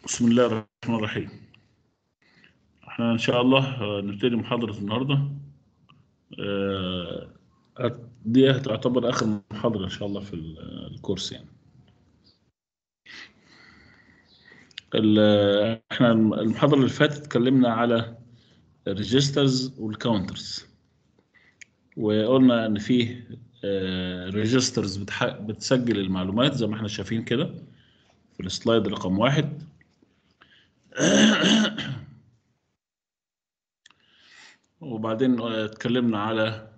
بسم الله الرحمن الرحيم احنا ان شاء الله آه، نبتدي محاضرة النهاردة آه، دي هتعتبر اخر محاضرة ان شاء الله في ال- الكورس يعني ال- احنا المحاضرة اللي فاتت اتكلمنا على الريجسترز والكاونترز وقلنا ان فيه ريجسترز بتسجل المعلومات زي ما احنا شايفين كده في السلايد رقم واحد وبعدين اتكلمنا على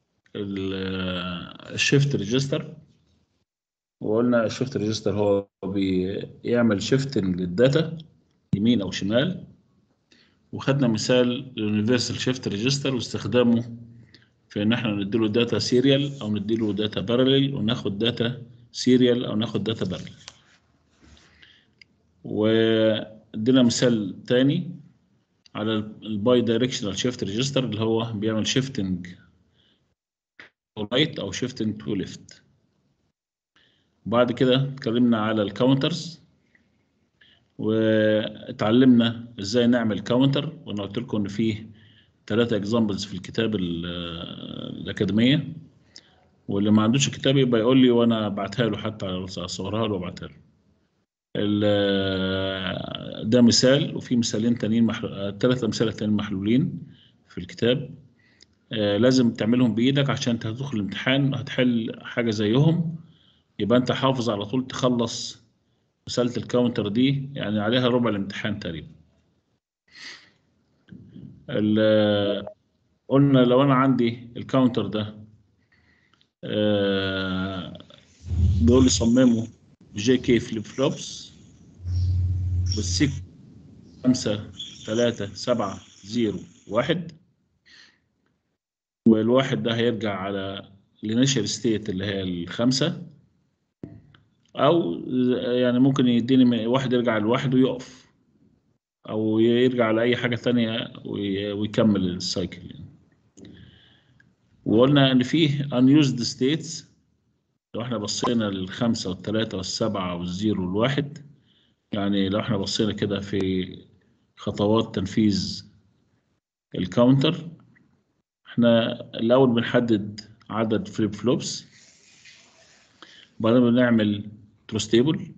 الشيفت ريجستر وقلنا الشيفت ريجستر هو بيعمل شيفتنج للداتا يمين او شمال وخدنا مثال اليونيفرسال شيفت ريجستر واستخدامه في ان احنا نديله داتا سيريال او نديله داتا بارلل وناخد داتا سيريال او ناخد داتا بارلل وادينا مثال تاني على الباي دايركشنال شيفت ريجستر اللي هو بيعمل شيفتنج تو رايت او شيفتنج تو ليفت بعد كده اتكلمنا على الكاونترز واتعلمنا ازاي نعمل كاونتر وانا قلت لكم ان فيه ثلاثة اكزامبلز في الكتاب ال- الأكاديمية واللي ما عندوش الكتاب يبقى يقول لي وانا ابعتها له حتى اصورها له وابعتها له ال- ده مثال وفي مثالين تانيين محلو... ثلاث امثله تانيين محلولين في الكتاب آه، لازم تعملهم بايدك عشان انت هتدخل الامتحان هتحل حاجه زيهم يبقى انت حافظ على طول تخلص مساله الكاونتر دي يعني عليها ربع الامتحان تقريبا ال- قلنا لو انا عندي الكاونتر ده آه، بيقول لي صممه جي كي فليب فلوبس بالسيك خمسة ثلاثة سبعة زيرو واحد والواحد ده هيرجع على الانيشال ستيت اللي هي الخمسة أو يعني ممكن يديني واحد يرجع لواحد ويقف أو يرجع لأي حاجة تانية وي- ويكمل السايكل يعني. وقلنا إن فيه unused states لو احنا بصينا للخمسة والثلاثة والسبعة والزيرو والواحد يعني لو احنا بصينا كده في خطوات تنفيذ الكاونتر احنا الأول بنحدد عدد فليب فلوبس وبعدين بنعمل تروس تيبل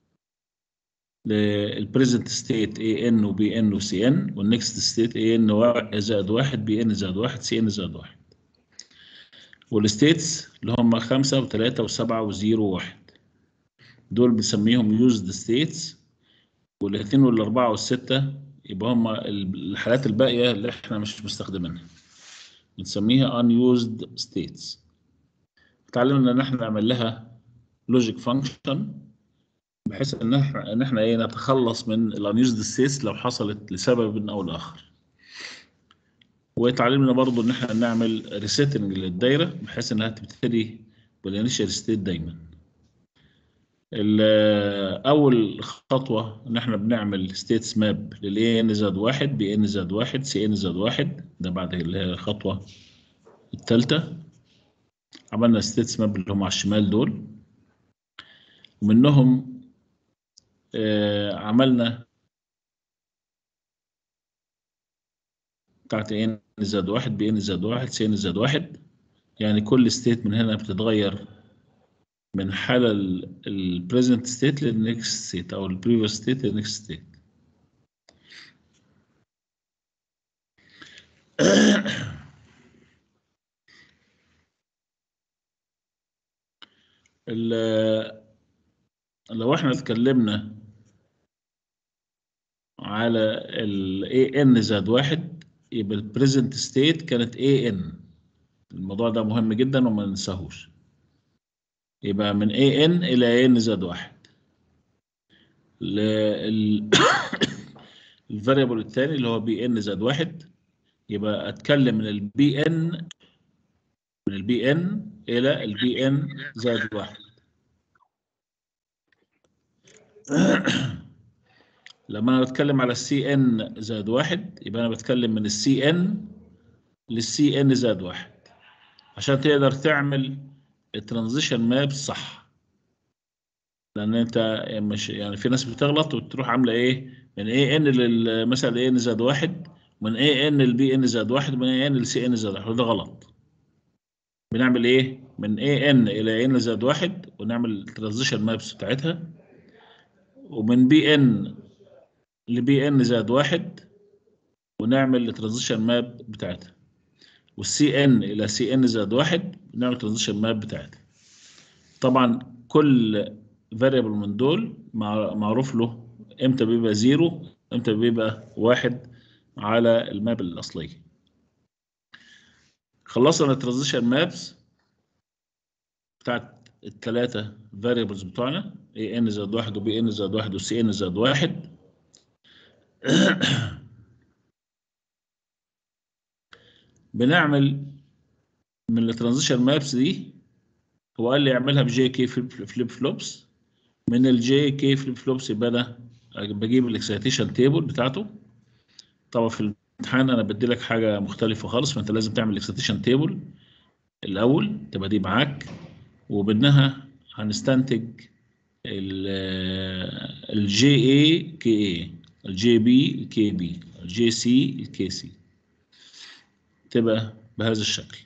للبريزنت ستيت اي ان وبي ان وسي ان والنكست ستيت اي ان زائد واحد بي ان زائد واحد سي ان زائد واحد والستيتس اللي هم خمسة وثلاثة وسبعة وزيرو وواحد دول بنسميهم يوزد ستيتس والاثنين والاربعة والستة يبقى هم الحالات الباقية اللي احنا مش مستخدمينها بنسميها unused states اتعلمنا ان احنا نعمل لها logic function بحيث ان احنا ان احنا ايه نتخلص من الانيوزد ستيتس لو حصلت لسبب او لاخر واتعلمنا برضو ان احنا نعمل ريسيتنج للدايره بحيث انها تبتدي بالانيشال ستيت دايما ال- اول خطوه ان احنا بنعمل ستيتس ماب للاي ان زائد واحد بي ان زائد واحد سي ان زائد واحد ده بعد اللي هي الخطوه الثالثه عملنا ستيتس ماب اللي هم على الشمال دول ومنهم آه، عملنا بتاعت ان زائد واحد بي ان زائد واحد سي ان زائد واحد يعني كل ستيت من هنا بتتغير من حالة البريزنت ستيت للنكست ستيت أو البريفيوس ستيت للنكست ستيت لو احنا اتكلمنا على ال AN زائد واحد يبقى البريزنت ستيت كانت AN الموضوع ده مهم جدا وما ننساهوش يبقى من AN إلى AN زائد واحد الفاريبل الثاني اللي هو BN زائد واحد يبقى اتكلم من البي ان من البي ان الى البي ان زائد واحد لما انا بتكلم على السي ان زائد واحد يبقى انا بتكلم من السي ان للسي ان زائد واحد عشان تقدر تعمل الترانزيشن ماب صح لان انت مش يعني في ناس بتغلط وتروح عامله ايه من اي ان لل مثلا اي ان زائد واحد من اي ان لبي ان زائد واحد من اي ان لسي ان زائد واحد وده غلط بنعمل ايه من اي ان الى ان زائد واحد ونعمل الترانزيشن مابس بتاعتها ومن بي ان لبي ان زائد واحد ونعمل الترانزيشن ماب بتاعتها والسي ان الى سي ان زائد واحد نعمل الترانزيشن ماب بتاعتها طبعا كل فاريبل من دول مع- معروف له امتى بيبقى زيرو امتى بيبقى واحد على الماب الاصليه خلصنا الترانزيشن مابس بتاعت الثلاثه فاريبلز بتوعنا اي ان زائد واحد وبي ان زائد واحد وسي ان زائد واحد بنعمل من الترانزيشن مابس دي هو قال لي اعملها بجي كي فليب فلوبس من الجي كي فليب فلوبس يبقى انا بجيب الاكسيتيشن تيبل بتاعته طبعا في الامتحان انا بدي لك حاجه مختلفه خالص فانت لازم تعمل الاكسيتيشن تيبل الاول تبقى دي معاك ومنها هنستنتج الجي اي كي اي الجي بي الكي بي الجي سي الكي سي تبقى بهذا الشكل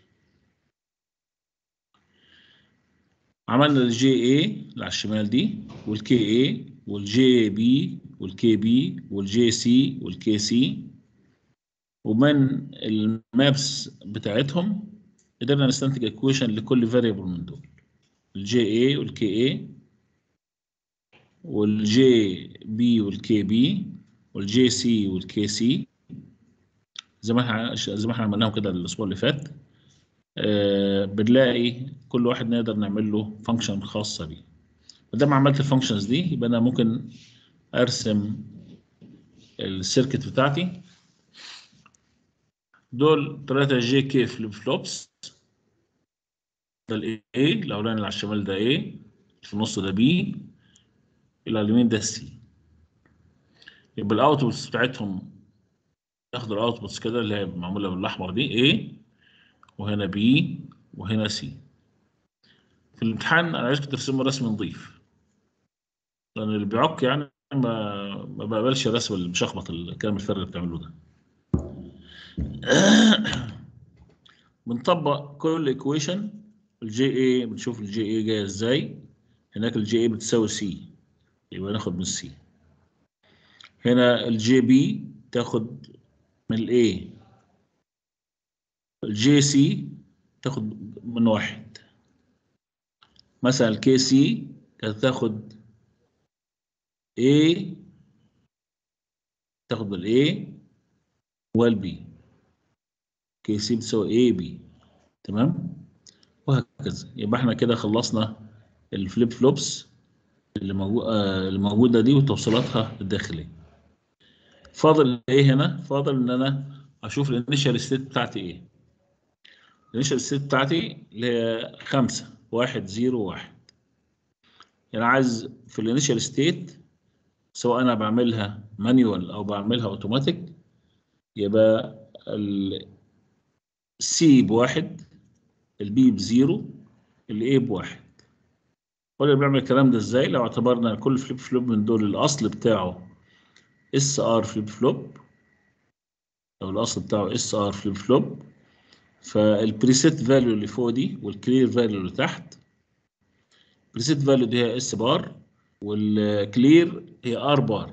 عملنا الجي اي اللي على الشمال دي والكي اي والجي بي والكي بي والجي سي والكي سي ومن المابس بتاعتهم قدرنا نستنتج ايكويشن لكل فاريبل من دول الجي اي والكي اي والجي بي والكي بي والجي سي والكي سي زي ما احنا زي ما احنا عملناهم كده الاسبوع اللي فات آه بنلاقي كل واحد نقدر نعمل له فانكشن خاصه بيه ما دام عملت الفانكشنز دي يبقى انا ممكن ارسم السيركت بتاعتي دول ثلاثة جي كي فليب فلوبس ده الاي الاولاني اللي على الشمال ده اي في النص ده بي اللي على اليمين ده سي يبقى الاوتبوتس بتاعتهم ياخدوا الاوتبوتس كده اللي هي معموله بالاحمر دي اي وهنا بي وهنا سي في الامتحان انا عايزكم ترسموا رسم نظيف لان اللي بيعك يعني ما ما بقبلش الرسم اللي مشخبط الكلام الفارغ اللي بتعملوه ده بنطبق كل ايكويشن الجي اي بنشوف الجي اي جايه ازاي هناك الجي اي بتساوي سي يبقى ناخد من السي هنا الجي بي تاخد من الاي الجي سي تاخد من واحد مثلا الكي سي كانت تاخد A تاخد بالاي والبي كي سي بتساوي اي بي تمام وهكذا يبقى احنا كده خلصنا الفليب فلوبس اللي موجود آه اللي موجوده دي وتوصيلاتها الداخليه فاضل ايه هنا فاضل ان انا اشوف الانيشال ستيت بتاعتي ايه الانيشال ستيت بتاعتي اللي هي 5 1 0 1 يعني عايز في الانيشال ستيت سواء انا بعملها مانيوال او بعملها اوتوماتيك يبقى السي بواحد البي بزيرو الاي بواحد واللي بيعمل الكلام ده ازاي لو اعتبرنا كل فليب فلوب من دول الاصل بتاعه اس ار فليب فلوب لو الاصل بتاعه اس ار فليب فلوب فالبريسيت فاليو اللي فوق دي والكلير فاليو اللي تحت البريسيت فاليو دي هي اس بار والكلير هي ار بار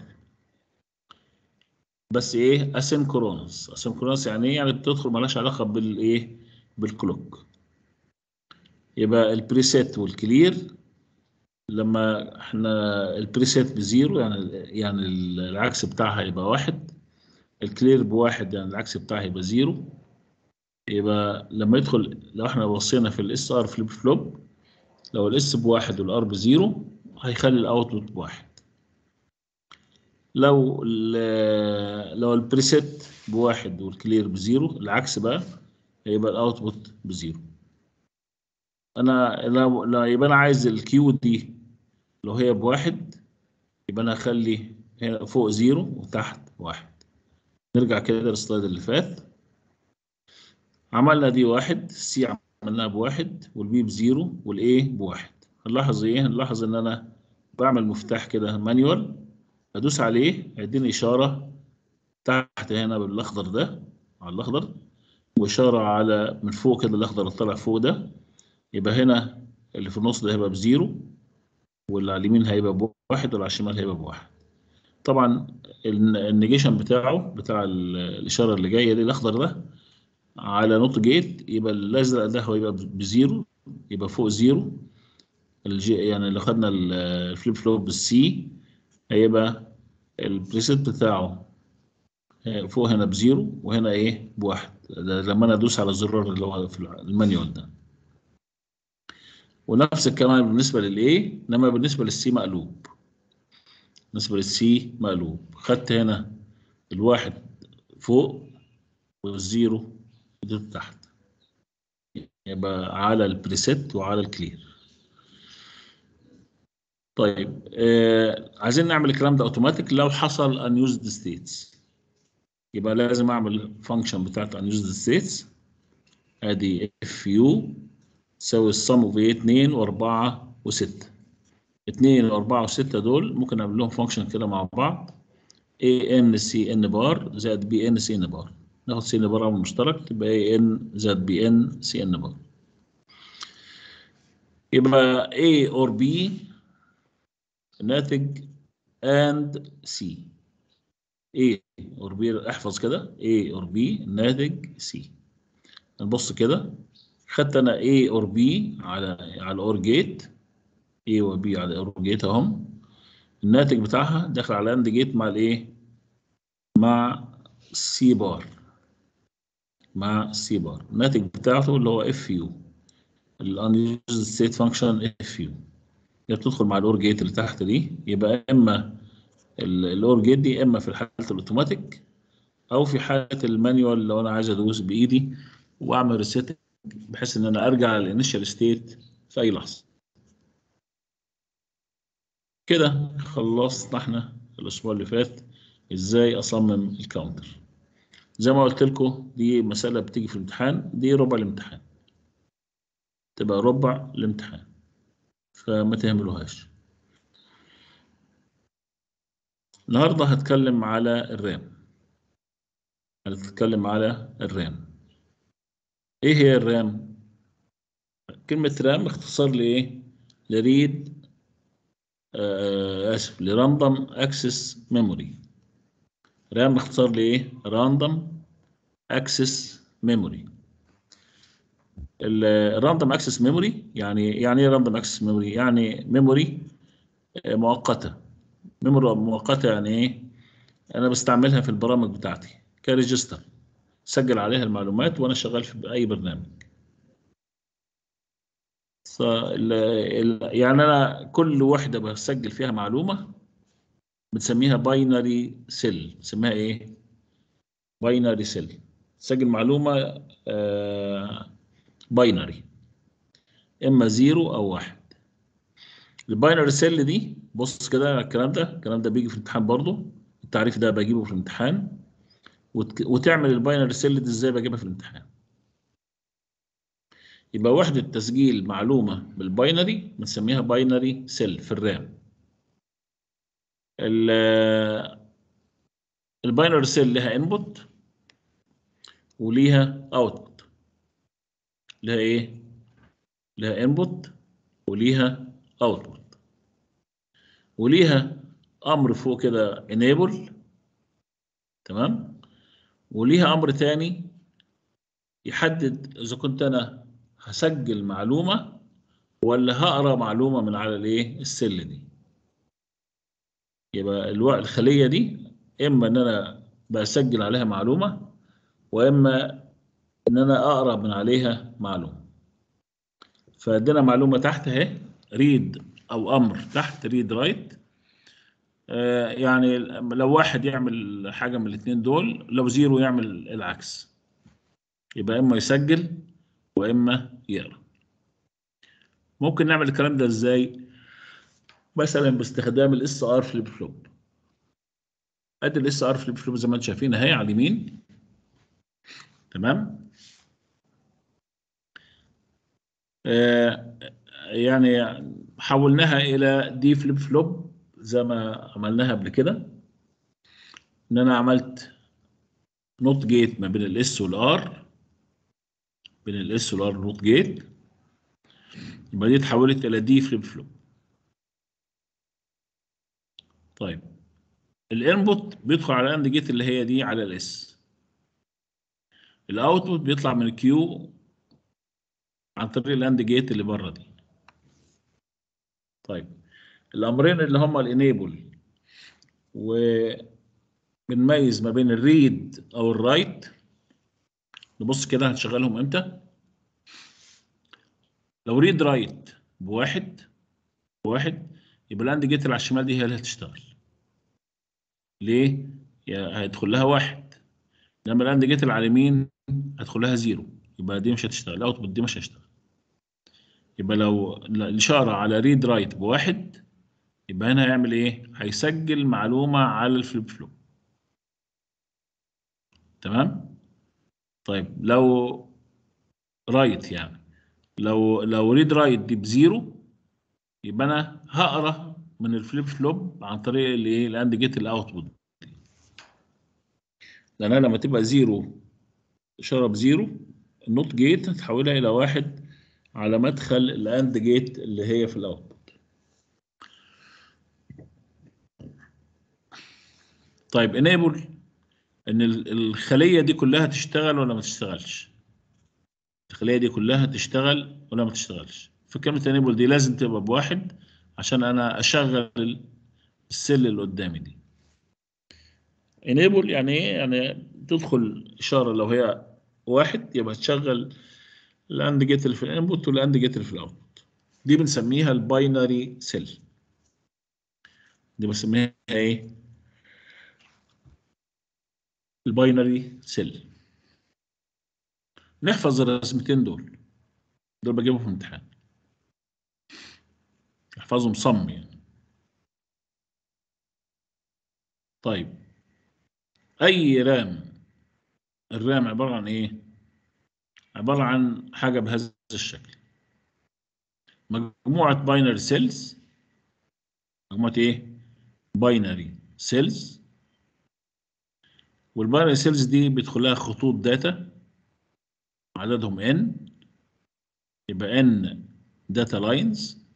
بس ايه اسينكرونس اسينكرونس يعني ايه يعني بتدخل مالهاش علاقه بالايه بالكلوك يبقى البريسيت والكلير لما احنا البريسيت بزيرو يعني يعني العكس بتاعها يبقى واحد الكلير بواحد يعني العكس بتاعها يبقى زيرو يبقى لما يدخل لو احنا بصينا في الاس ار فليب فلوب لو الاس بواحد والار بزيرو هيخلي الاوتبوت بواحد لو لو البريسيت بواحد والكلير بزيرو العكس بقى هيبقى الاوتبوت بزيرو انا لو لو يبقى انا عايز الكيو دي لو هي بواحد يبقى انا هخلي هنا فوق زيرو وتحت واحد نرجع كده للسلايد اللي فات عملنا دي واحد السي عملناها بواحد والبي بزيرو والاي بواحد هنلاحظ ايه هنلاحظ ان انا بعمل مفتاح كده مانيوال ادوس عليه هيديني اشاره تحت هنا بالاخضر ده على الاخضر واشاره على من فوق كده الاخضر اللي طالع فوق ده يبقى هنا اللي في النص ده هيبقى بزيرو واللي على اليمين هيبقى بواحد واللي على الشمال هيبقى بواحد طبعا النيجيشن بتاعه بتاع الاشاره اللي جايه دي الاخضر ده على نوت جيت يبقى الازرق ده هو يبقى بزيرو يبقى فوق زيرو الجي يعني لو خدنا الفليب فلوب بالسي هيبقى البريسيت بتاعه فوق هنا بزيرو وهنا ايه بواحد ده لما انا ادوس على الزرار اللي هو في المانيوال ده ونفس الكلام بالنسبه للايه انما بالنسبه للسي مقلوب بالنسبه للسي مقلوب خدت هنا الواحد فوق والزيرو دي تحت يبقى على البريسيت وعلى الكلير طيب آه عايزين نعمل الكلام ده اوتوماتيك لو حصل unused states يبقى لازم اعمل فانكشن بتاعت unused states ادي اف يو تساوي السم اوف ايه 2 و4 و6 2 و4 و6 دول ممكن اعمل لهم فانكشن كده مع بعض اي ان سي ان بار زائد بي ان سي ان بار ناخد سي ان بار عامل مشترك تبقى اي ان زائد بي ان سي ان بار يبقى A or B ناتج and C A or B احفظ كده A or B ناتج C نبص كده خدت انا A or B على على الأور جيت A و B على الأور جيت اهم الناتج بتاعها داخل على اند جيت مع الايه مع سي بار مع سي بار الناتج بتاعته اللي هو اف يو الانيوزد ستيت فانكشن اف يو هي بتدخل مع الاور جيت اللي تحت دي يبقى اما الاور جيت دي اما في حاله الاوتوماتيك او في حاله المانيوال لو انا عايز ادوس بايدي واعمل ريسيت بحيث ان انا ارجع للانيشال ستيت في اي لحظه كده خلصنا احنا الاسبوع اللي فات ازاي اصمم الكاونتر زي ما قلت لكم دي مساله بتيجي في الامتحان دي ربع الامتحان تبقى ربع الامتحان فما تهملوهاش النهارده هتكلم على الرام هنتكلم على الرام ايه هي الرام كلمة رام اختصار لايه لريد آه اسف لراندوم اكسس ميموري رام اختصار لايه راندوم اكسس ميموري الراندوم اكسس ميموري يعني يعني ايه راندوم اكسس ميموري يعني ميموري مؤقته ميموري مؤقته يعني ايه انا بستعملها في البرامج بتاعتي كريجستر سجل عليها المعلومات وانا شغال في اي برنامج يعني انا كل وحده بسجل فيها معلومه بنسميها باينري سيل بنسميها ايه باينري سيل تسجل معلومه آه باينري اما زيرو او واحد الباينري سيل دي بص كده الكلام ده الكلام ده بيجي في الامتحان برضو التعريف ده بجيبه في الامتحان وت... وتعمل الباينري سيل دي ازاي بجيبها في الامتحان يبقى وحدة تسجيل معلومة بالباينري بنسميها باينري سيل في الرام الباينري سيل لها انبوت وليها اوتبوت لها ايه لها انبوت وليها اوتبوت وليها امر فوق كده enable تمام وليها امر تاني يحدد اذا كنت انا هسجل معلومه ولا هقرا معلومه من على الايه السل دي يبقى الوقت الخليه دي اما ان انا بسجل عليها معلومه واما ان انا اقرا من عليها معلومه فادينا معلومه تحت اهي ريد او امر تحت ريد رايت آه يعني لو واحد يعمل حاجه من الاثنين دول لو زيرو يعمل العكس يبقى اما يسجل واما يقرا ممكن نعمل الكلام ده ازاي مثلا باستخدام الاس ار فليب فلوب ادي الاس ار فليب فلوب زي ما انتم شايفين اهي على اليمين تمام آه يعني حولناها الى دي فليب فلوب زي ما عملناها قبل كده ان انا عملت نوت جيت ما بين الاس والار بين الاس والار نوت جيت يبقى دي اتحولت الى دي فليب فلوب طيب الانبوت بيدخل على الاند جيت اللي هي دي على الاس الاوتبوت بيطلع من الكيو عن طريق الاند جيت اللي بره دي طيب الامرين اللي هما الانيبل وبنميز ما بين الريد او الرايت نبص كده هنشغلهم امتى لو ريد رايت بواحد بواحد يبقى الاند جيت اللي على الشمال دي هي اللي هتشتغل ليه؟ يا هيدخل لها واحد لما الاند جيت اللي على اليمين هتدخل لها زيرو يبقى دي مش هتشتغل الاوتبوت دي مش هتشتغل يبقى لو الاشاره على ريد رايت بواحد يبقى هنا هيعمل ايه؟ هيسجل معلومه على الفليب فلوب تمام؟ طيب لو رايت يعني لو لو ريد رايت دي بزيرو يبقى انا هقرا من الفليب فلوب عن طريق الايه الاند جيت الاوتبوت لان انا لما تبقى زيرو اشاره بزيرو النوت جيت هتحولها الى واحد على مدخل الاند جيت اللي هي في الاوتبوت طيب انيبل ان الخليه دي كلها تشتغل ولا ما تشتغلش الخليه دي كلها تشتغل ولا ما تشتغلش فكلمه انيبل دي لازم تبقى بواحد عشان انا اشغل السل اللي قدامي دي انيبل يعني ايه يعني تدخل اشاره لو هي واحد يبقى تشغل الاند جيت اللي في الانبوت والاند جيت اللي في الاوتبوت دي بنسميها الباينري سيل دي بسميها ايه الباينري سيل نحفظ الرسمتين دول دول بجيبهم في امتحان احفظهم صم يعني طيب اي رام الرام عباره عن ايه عباره عن حاجه بهذا الشكل مجموعه باينري سيلز مجموعه ايه باينري سيلز والباينري سيلز دي بيدخلها خطوط داتا عددهم n يبقى n داتا لاينز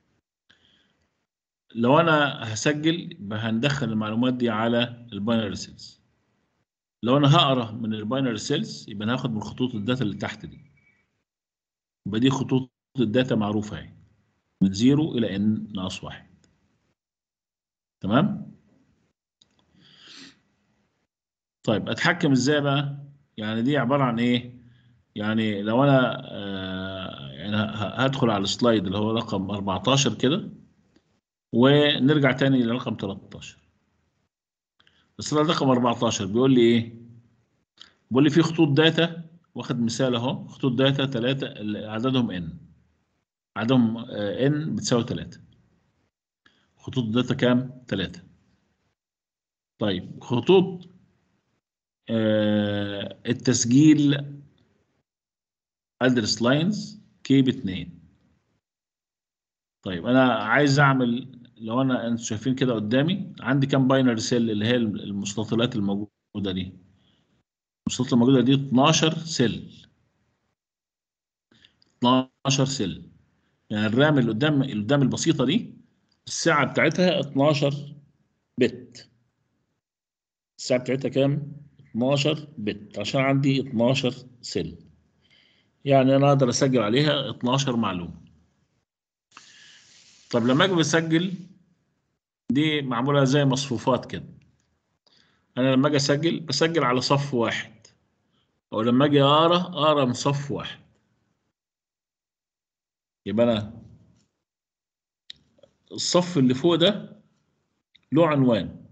لو انا هسجل يبقى هندخل المعلومات دي على الباينري سيلز لو انا هقرا من الباينري سيلز يبقى انا هاخد من خطوط الداتا اللي تحت دي يبقى دي خطوط الداتا معروفه اهي من 0 الى n ناقص 1 تمام طيب اتحكم ازاي بقى يعني دي عباره عن ايه يعني لو انا آه يعني هدخل على السلايد اللي هو رقم 14 كده ونرجع تاني لرقم 13 السلايد رقم 14 بيقول لي ايه بيقول لي في خطوط داتا واخد مثال اهو خطوط داتا 3 عددهم ان عددهم ان بتساوي 3 خطوط الداتا كام 3 طيب خطوط آه التسجيل ادرس لاينز كي ب 2 طيب انا عايز اعمل لو انا انتوا شايفين كده قدامي عندي كام باينري سيل اللي هي المستطيلات الموجوده دي المستطيلات الموجوده دي 12 سيل 12 سيل يعني الرام اللي قدام اللي قدام البسيطه دي السعه بتاعتها 12 بت السعه بتاعتها كام 12 بت عشان عندي 12 سيل يعني انا اقدر اسجل عليها 12 معلومه طب لما اجي بسجل دي معموله زي مصفوفات كده انا لما اجي اسجل بسجل على صف واحد او لما اجي اقرا اقرا من صف واحد يبقى انا الصف اللي فوق ده له عنوان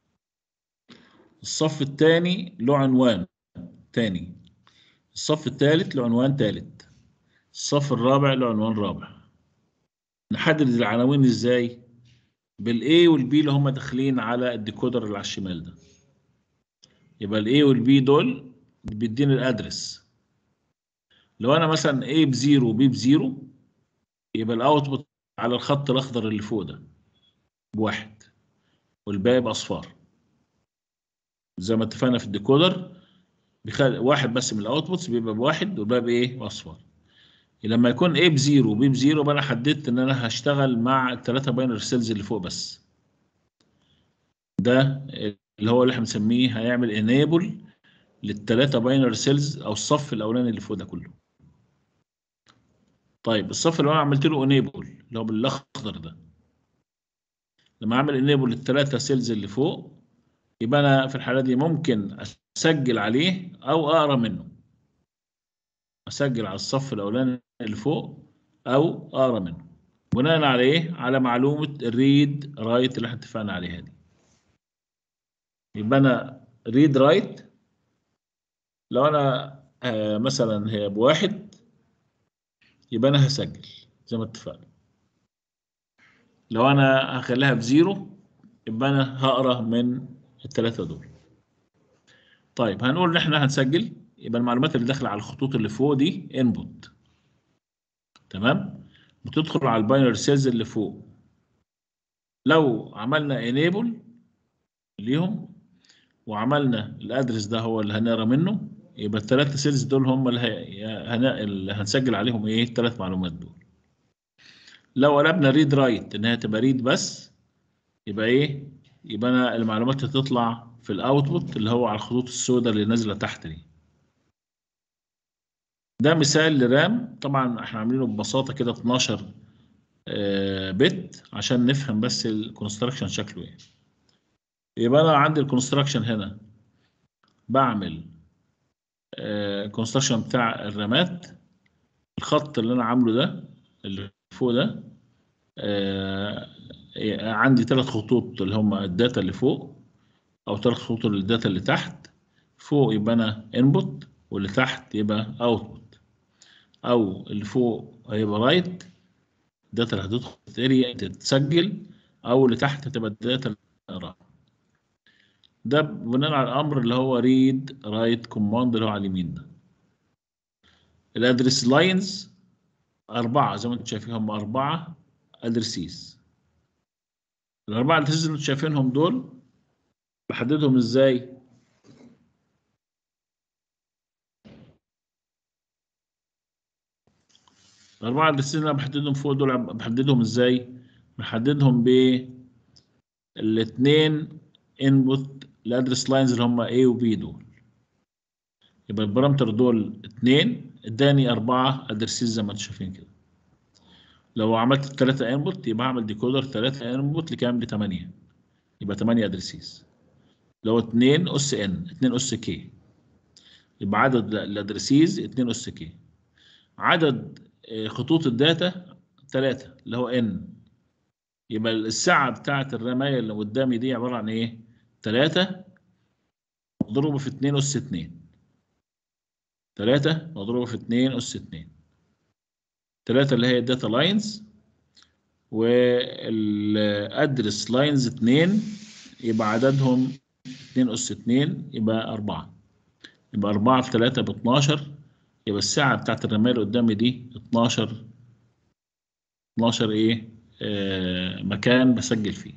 الصف الثاني له عنوان تاني الصف الثالث له عنوان ثالث الصف الرابع له عنوان رابع نحدد العناوين ازاي بالاي والبي اللي هم داخلين على الديكودر اللي على الشمال ده يبقى الاي والبي دول بيديني الادرس لو انا مثلا A بزيرو وبي بزيرو يبقى الاوتبوت على الخط الاخضر اللي فوق ده بواحد والباقي باصفار زي ما اتفقنا في الديكودر بيخلي واحد بس من الاوتبوتس بيبقى بواحد والباقي بايه باصفار لما يكون A بزيرو وB بزيرو يبقى انا حددت ان انا هشتغل مع الثلاثه باينري سيلز اللي فوق بس ده اللي هو اللي احنا بنسميه هيعمل انيبل للثلاثه باينري سيلز او الصف الاولاني اللي فوق ده كله طيب الصف اللي انا عملت له انيبل اللي هو بالاخضر ده لما اعمل انيبل للثلاثه سيلز اللي فوق يبقى انا في الحاله دي ممكن اسجل عليه او اقرا منه اسجل على الصف الاولاني اللي فوق او اقرا منه بناء على ايه على معلومه الريد رايت اللي احنا اتفقنا عليها دي يبقى انا ريد رايت لو انا آه مثلا هي بواحد يبقى انا هسجل زي ما اتفقنا لو انا هخليها بزيرو يبقى انا هقرا من الثلاثه دول طيب هنقول ان احنا هنسجل يبقى المعلومات اللي داخله على الخطوط اللي فوق دي انبوت تمام بتدخل على الباينري سيلز اللي فوق لو عملنا انيبل ليهم وعملنا الادرس ده هو اللي هنقرا منه يبقى الثلاثه سيلز دول هم اللي, هي... اللي هنسجل عليهم ايه الثلاث معلومات دول لو قلبنا ريد رايت ان هي تبقى ريد بس يبقى ايه يبقى انا المعلومات هتطلع في الاوتبوت اللي هو على الخطوط السوداء اللي نازله تحت دي ده مثال لرام طبعا احنا عاملينه ببساطه كده 12 بت عشان نفهم بس الكونستراكشن شكله ايه يبقى انا عندي الكونستراكشن هنا بعمل الكونستراكشن بتاع الرامات الخط اللي انا عامله ده اللي فوق ده عندي ثلاث خطوط اللي هم الداتا اللي فوق او ثلاث خطوط للداتا اللي تحت فوق يبقى انا انبوت واللي تحت يبقى اوتبوت او اللي فوق هيبقى رايت الداتا اللي هتدخل اريا تتسجل او اللي تحت هتبقى الداتا اللي هتقراها ده بناء على الامر اللي هو ريد رايت كوماند اللي هو على اليمين ده الادرس لاينز أربعة زي ما انتم شايفين هم أربعة أدرسيز الأربعة أدرسيز اللي انتم شايفينهم دول بحددهم إزاي؟ الأربعة أدرسيز اللي أنا بحددهم فوق دول بحددهم إزاي؟ بحددهم بالاتنين انبوت الادرس لاينز اللي هم A و B دول يبقى البارامتر دول اتنين اداني أربعة أدرسيز زي ما انتم شايفين كده لو عملت ثلاثة انبوت يبقى هعمل ديكودر ثلاثة انبوت لكام لثمانية يبقى ثمانية أدرسيز لو اتنين أس N اتنين أس K يبقى عدد الأدرسيز اتنين أس K عدد خطوط الداتا ثلاثة اللي هو N يبقى السعة بتاعت الرماية اللي قدامي دي عبارة عن ايه؟ ثلاثة مضروبة في اتنين أس اتنين ثلاثة مضروبة في اتنين أس اتنين ثلاثة اللي هي الداتا لاينز والأدرس لاينز اتنين يبقى عددهم اتنين أس اتنين يبقى أربعة يبقى أربعة في ثلاثة باتناشر يبقى الساعة بتاعت الرماية اللي قدامي دي اتناشر اتناشر ايه آه مكان بسجل فيه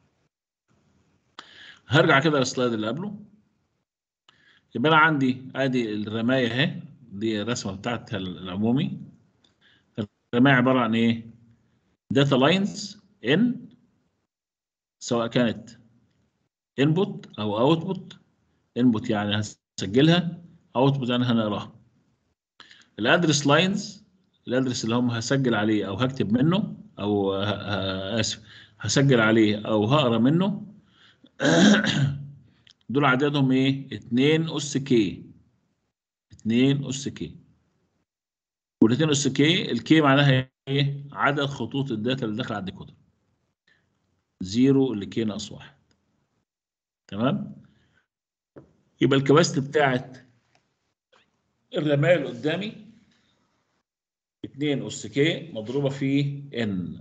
هرجع كده للسلايد اللي قبله يبقى انا عندي ادي الرمايه اهي دي الرسمه بتاعتها العمومي الرمايه عباره عن ايه داتا لاينز ان سواء كانت انبوت او اوتبوت انبوت يعني هسجلها اوتبوت يعني هنقراها الادرس لاينز الادرس اللي هم هسجل عليه او هكتب منه او اسف هسجل عليه او هقرا منه دول عددهم ايه 2 اس كي 2 اس كي وال2 اس كي الكي معناها ايه عدد خطوط الداتا اللي داخله على الديكودر زيرو اللي كي ناقص واحد تمام يبقى الكباستي بتاعت الرمايه اللي قدامي 2 اس كي مضروبه في ان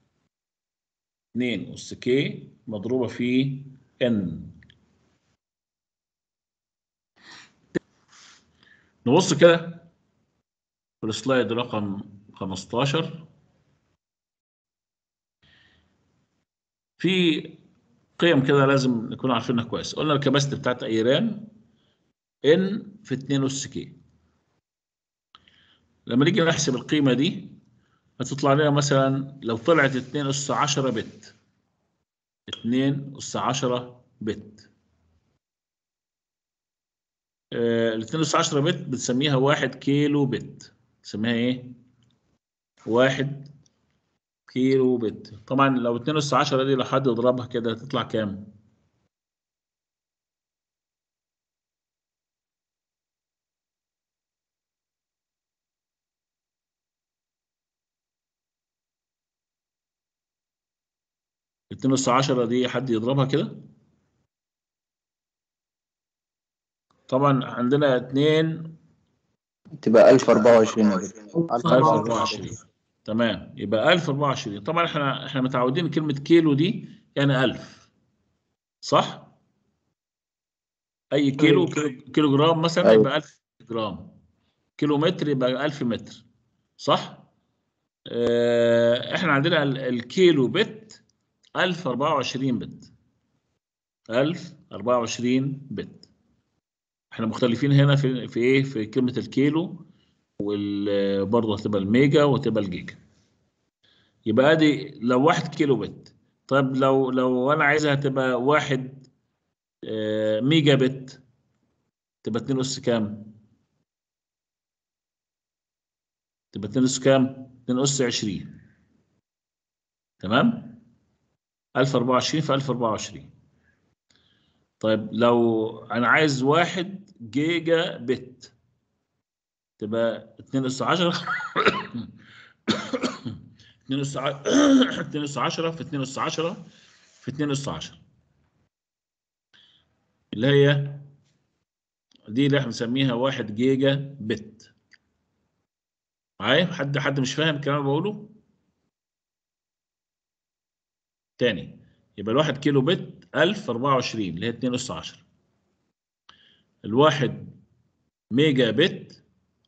2 اس كي مضروبه في ان نبص كده في السلايد رقم 15 في قيم كده لازم نكون عارفينها كويس قلنا الكباستي بتاعت ايران ان في 2 اس كي لما نيجي نحسب القيمه دي هتطلع لنا مثلا لو طلعت 2 اس 10 بت 2 اس 10 بت ال 2 اس 10 بت بتسميها 1 كيلو بت تسميها ايه؟ 1 كيلو بت طبعا لو 2 اس 10 دي لو حد يضربها كده هتطلع كام؟ اتنين اس 10 دي حد يضربها كده طبعا عندنا اتنين تبقى 1024 يا دكتور 1024 تمام يبقى 1024 طبعا احنا احنا متعودين كلمة كيلو دي يعني 1000 صح؟ أي كيلو كيلو, كيلو جرام مثلا أيوة. يبقى 1000 جرام كيلو متر يبقى 1000 متر صح؟ اه احنا عندنا ال- الكيلو بت 1024 بت 1024 بت احنا مختلفين هنا في في ايه في كلمة الكيلو وبرضه هتبقى الميجا وتبقى الجيجا يبقى ادي لو واحد كيلو بت طيب لو لو انا عايزها تبقى واحد آه، ميجا بت تبقى 2 اس كام؟ تبقى 2 اس كام؟ 2 اس 20 تمام؟ 1024 في 1024 طيب لو انا عايز واحد جيجا بت تبقى 2 اس 10 2 اس 2 اس 10 في 2 اس 10 في 2 اس 10 اللي هي دي اللي احنا بنسميها 1 جيجا بت معايا حد حد مش فاهم الكلام اللي بقوله تاني يبقى الواحد كيلو بت 1024 اللي هي 2 اس 10 الواحد ميجا بت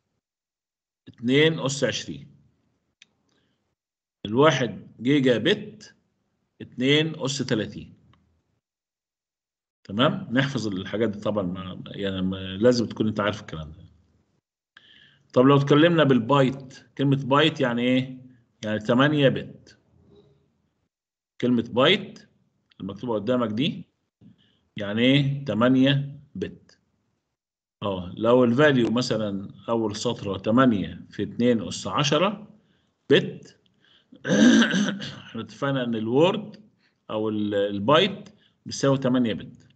2 اس 20 الواحد جيجا بت 2 اس 30 تمام نحفظ الحاجات دي طبعا ما يعني ما لازم تكون انت عارف الكلام ده طب لو اتكلمنا بالبايت كلمة بايت يعني ايه يعني 8 بت كلمة بايت المكتوبة قدامك دي يعني ايه 8 بت اه لو الفاليو مثلا اول سطر 8 في 2 اس 10 بت احنا اتفقنا ان الوورد او ال- البايت بيساوي 8 بت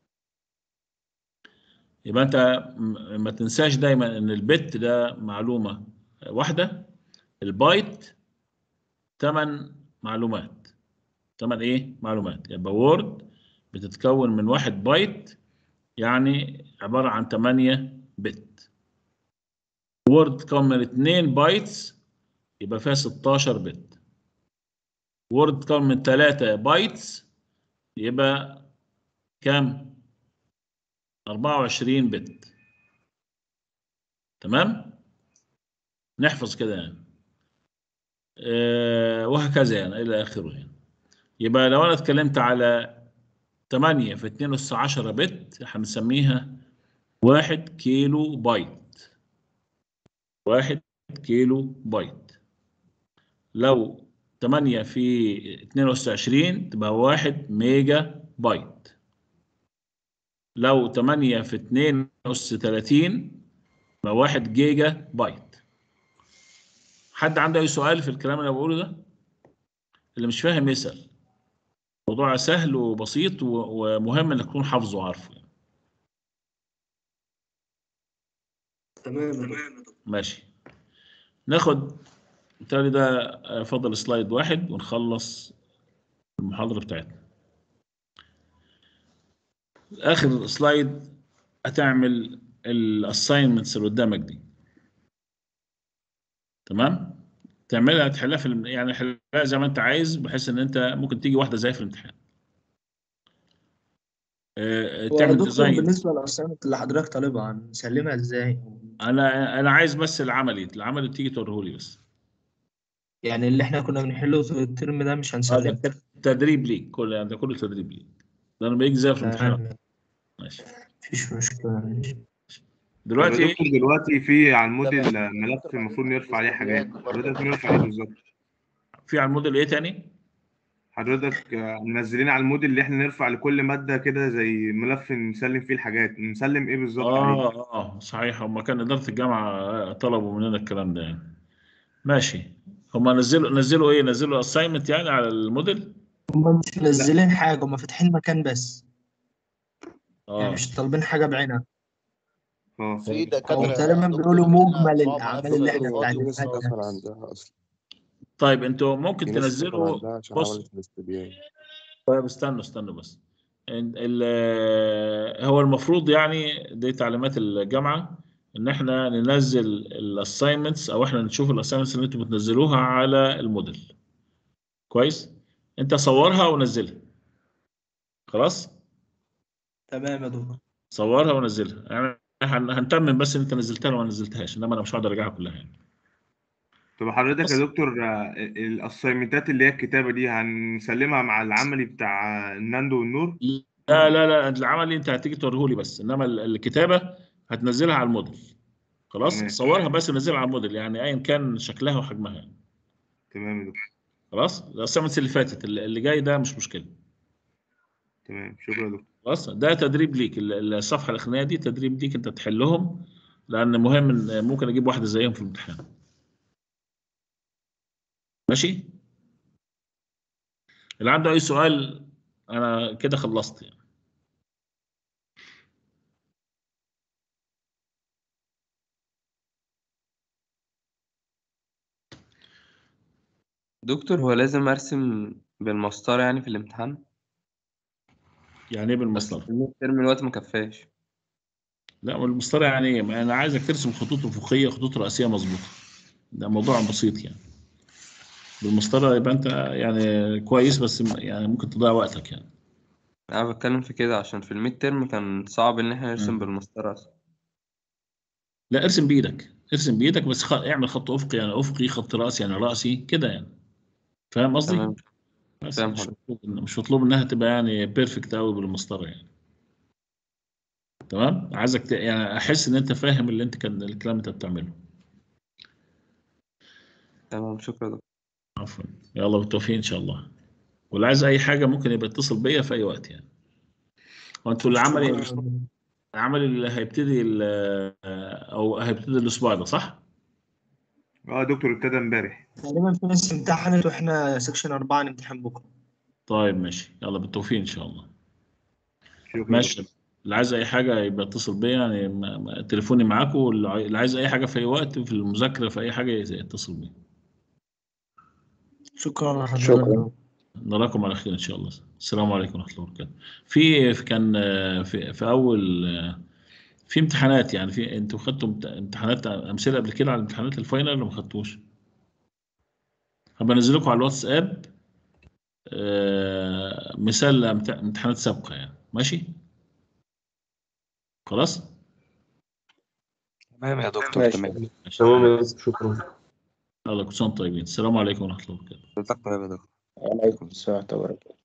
يبقى انت م- ما تنساش دايما ان البت ده معلومة واحدة البايت 8 معلومات 8 ايه معلومات يبقى وورد بتتكون من واحد بايت يعني عبارة عن 8 بت وورد تكون من 2 بايتس يبقى فيها 16 بت وورد تكون من 3 بايتس يبقى كام 24 بت تمام نحفظ كده يعني أه وهكذا يعني الى اخره يعني يبقى لو انا اتكلمت على 8 في 2 اس 10 بت هنسميها 1 كيلو بايت 1 كيلو بايت لو 8 في 2 اس 20 تبقى 1 ميجا بايت لو 8 في 2 اس 30 يبقى 1 جيجا بايت حد عنده اي سؤال في الكلام اللي أنا بقوله ده اللي مش فاهم يسأل موضوع سهل وبسيط و- ومهم انك تكون حافظه وعارفه تمام ماشي ناخد بالتالي ده آه، فضل سلايد واحد ونخلص المحاضرة بتاعتنا آخر سلايد هتعمل الاساينمنتس اللي قدامك دي تمام تعملها تحلها في الم- يعني حلها زي ما انت عايز بحيث ان انت ممكن تيجي واحدة زي في الامتحان آه، تعمل ودكتور ديزاين بالنسبة للأسايمنت اللي حضرتك طالبها هنسلمها ازاي؟ انا انا عايز بس العملي العملي تيجي توريهولي بس يعني اللي احنا كنا بنحله في الترم ده مش هذا هنسلمه الترم تدريب ليك كل يعني ده كله تدريب ليك ده انا بيجي زي في الامتحان تمام ماشي مفيش مشكلة ماشي دلوقتي يا دكتور دلوقتي في على الموديل ملف المفروض نرفع عليه حاجات حضرتك نرفع ايه بالظبط؟ في على الموديل ايه تاني؟ حضرتك آه، منزلين على الموديل اللي احنا نرفع لكل مادة كده زي ملف نسلم فيه الحاجات نسلم ايه بالظبط عليه؟ اه اه صحيح هم كان اداره الجامعه طلبوا مننا الكلام ده يعني ماشي هم نزلوا نزلوا ايه؟ نزلوا اساينمنت يعني على الموديل؟ هم مش منزلين حاجة هم فاتحين مكان بس يعني اه مش طالبين حاجة بعينها اه في أو دكاترة تقريبا دكتور بيقولوا بتبقى مجمل صعبة الأعمال نفس اللي احنا الفاضي بتعلمها والصعب. أصلا عندها أصلا طيب انتوا ممكن في ناس بتدخل تنزلوا عندها عشان بص عملت الاستبيان طيب استنوا استنوا بس ال- ال- هو المفروض يعني دي تعليمات الجامعة ان احنا ننزل الاساينمنتس او احنا نشوف الاساينمنتس اللي انتوا بتنزلوها على الموديل كويس انت صورها ونزلها خلاص تمام يا دكتور صورها ونزلها يعني هن- هنتمم بس ان انت نزلتها ولا ما نزلتهاش انما انا مش هقدر ارجعها كلها يعني طب حضرتك بص. يا دكتور آه، الاسايمنتات اللي هي الكتابة دي هنسلمها مع العملي بتاع الناندو والنور؟ لا لا لا العملي انت هتيجي توريهولي بس انما ال- الكتابة هتنزلها على الموديل خلاص تمام. صورها بس نزلها على الموديل يعني ايا كان شكلها وحجمها يعني. تمام يا دكتور خلاص الاسايمنتس اللي فاتت اللي اللي جاي ده مش مشكله تمام شكرا يا دكتور خلاص ده تدريب ليك ال- الصفحه الاخرانيه دي تدريب ليك انت تحلهم لان مهم ان ممكن اجيب واحده زيهم في الامتحان ماشي اللي عنده اي سؤال انا كده خلصت يعني دكتور هو لازم ارسم بالمسطرة يعني في الامتحان يعني ايه بس بالمسطره في الميد ترم الوقت مكفاش لا بالمسطره يعني ايه انا عايزك ترسم خطوط افقيه خطوط رئيسيه مظبوطه ده موضوع بسيط يعني بالمسطره يبقى انت يعني كويس بس يعني ممكن تضيع وقتك يعني انا بتكلم في كده عشان في الميد ترم كان صعب ان احنا نرسم مم. بالمسطرة اصلا لا ارسم بايدك ارسم بايدك بس خ... اعمل خط افقي يعني افقي خط راسي يعني راسي كده يعني فاهم قصدي؟ تمام بس فاهم مش حضرتك. مطلوب مش مطلوب انها تبقى يعني بيرفكت قوي بالمسطره يعني تمام عايزك ت... يعني احس ان انت فاهم اللي انت كان الكلام اللي انت بتعمله تمام شكرا يا دكتور عفوا يلا بالتوفيق ان شاء الله واللي عايز اي حاجه ممكن يبقى يتصل بيا في اي وقت يعني وانتوا العملي العمل اللي هيبتدي ال- او هيبتدي الاسبوع ده صح؟ اه يا دكتور ابتدى امبارح تقريبا في ناس امتحنت واحنا سكشن أربعة نمتحن بكرة طيب ماشي يلا بالتوفيق ان شاء الله شكرا يا ماشي دكتور. اللي عايز اي حاجه يبقى اتصل بيا يعني ما- ما- تليفوني معاكم واللي عاي- اللي عايز اي حاجه في اي وقت في المذاكره في اي حاجه يتصل بيا شكرا لحضرتك شكرا. نراكم على خير ان شاء الله السلام عليكم ورحمه الله وبركاته في في- كان آه، في في اول آه، في امتحانات يعني في انتوا خدتوا امت- امتحانات امثله قبل كده على امتحانات الفاينل ولا ما خدتوش؟ هبقى انزل لكم على الواتساب آه، مثال لامت- امتحانات سابقه يعني ماشي؟ خلاص؟ تمام يا دكتور ماشي. تمام ماشي. تمام يا دكتور شكرا يلا كل سنه وانتم طيبين السلام عليكم ورحمه الله وبركاته حضرتك طيب يا دكتور وعليكم السلام ورحمة الله وبركاته